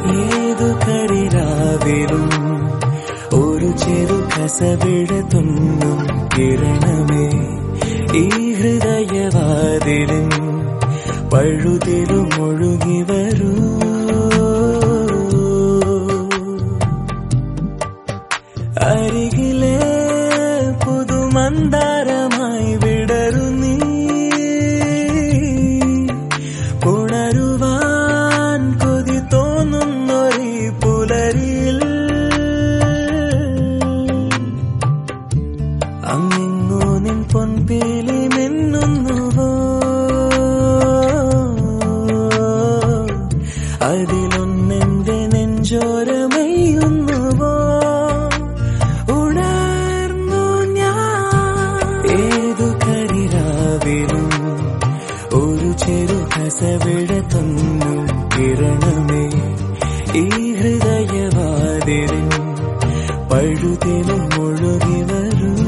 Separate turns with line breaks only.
ഏതു കരിരാവിലും ഒരു ചെറു കസവിട തുന്നും കിരണമേ ഈ ഹൃദയവാതിലും പഴുതിലും ഒഴുകി വരൂ അരികിലെ പുതുമന്താരമായി വിടരു നീ ഉണരുവാൻ കൊതി തോന്നുന്നൊരീ പുലരിയിൽ അങ്ങിങ്ങോ നിൻ പൊൻപേലി മിന്നുന്നുവോ അതിലൊന്നെന്റെ നെഞ്ചോരമയ്യുന്നുവോ ഉണർന്നു ഞാൻ ഏതു കരിരാവിലും ഒരു ചെറു കസവിട തൊന്നും കിരണമേ ഈ ഹൃദയവാതിലും പഴുതിലും ഒഴുകി വരൂ